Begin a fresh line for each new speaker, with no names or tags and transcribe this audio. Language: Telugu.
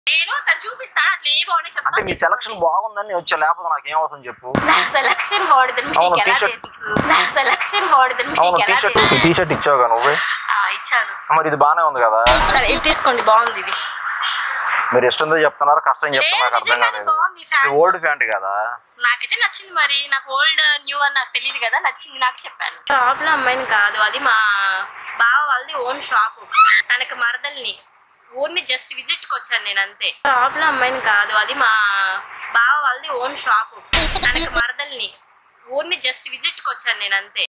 నేను తను చూపిస్తాను అట్లా ఏ బాగున్నాయి
అంటే మీ
చెప్తాను
సెలక్షన్ బాగుందని వచ్చా లేకపోతే నాకు ఏం అవసరం చెప్పు
నా సెలక్షన్ బాగుంటుంది
అవును,
మీకు ఎలా
t-shirt.
తెలుసు నా సెలక్షన్ బాగుంటుంది
అవును
మీకు
టీ
ఎలా
షర్ట్
తెలుసు
టీ షర్ట్ ఇచ్చావుగా నువ్వే
ఆ, ఇచ్చాను
మరి ఇది బానే ఉంది కదా
సరే ఇది తీసుకోండి బాగుంది ఇది
మీరు ఇష్టంతో చెప్తున్నారా కష్టం
లేదు,
చెప్తున్నా నాకు అర్థం
నిజంగానే
కాలేదు
బాగుంది
ఇది
ఫ్యాన్
ఓల్డ్ ప్యాంట్ కదా
నాకైతే నచ్చింది మరి నాకు ఓల్డ్ న్యూ అని నాకు తెలియదు కదా నచ్చింది నాకు చెప్పాను షాప్ లో అమ్మాయిని కాదు అది మా బావ వాళ్ళది ఓన్ షాప్ తనకి మరదల్ని ఊరిని జస్ట్ విజిట్ కి వచ్చాను నేను అంతే షాప్ లో అమ్మాయిని కాదు అది మా బావ వాళ్ళది ఓన్ షాప్ తనకి మరదల్ని ఊరిని జస్ట్ విజిట్ కి వచ్చాను నేను అంతే